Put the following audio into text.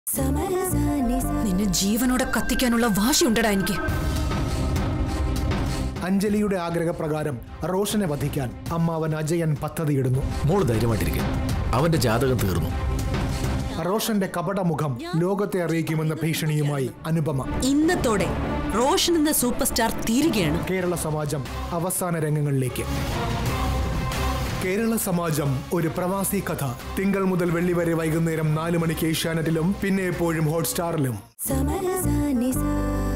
നിന്നെ ജീവനോടെ കത്തിക്കാനുള്ള വാശിയുണ്ടടാ എനിക്ക് അഞ്ജലിയുടെ ആഗ്രഹപ്രകാരം റോഷനെ വധിക്കാൻ അമ്മാവൻ അജയൻ പദ്ധതിയിടുന്നു മോള് ധൈര്യമായിട്ടിരിക്കുക അവന്റെ ജാതകം തീർന്നു റോഷന്റെ കപടമുഖം ലോകത്തെ അറിയിക്കുമെന്ന ഭീഷണിയുമായി അനുപമ ഇന്നത്തോടെ റോഷൻ എന്ന സൂപ്പർ സ്റ്റാർ തീരുകയാണ് കേരള സമാജം അവസാന രംഗങ്ങളിലേക്ക് കേരള സമാജം ഒരു പ്രവാസി കഥ തിങ്കൾ മുതൽ വെള്ളി വരെ വൈകുന്നേരം നാല് മണിക്ക് ഏഷ്യാനെറ്റിലും പിന്നെ എപ്പോഴും ഹോട്ട്സ്റ്റാറിലും സമരസാനിസ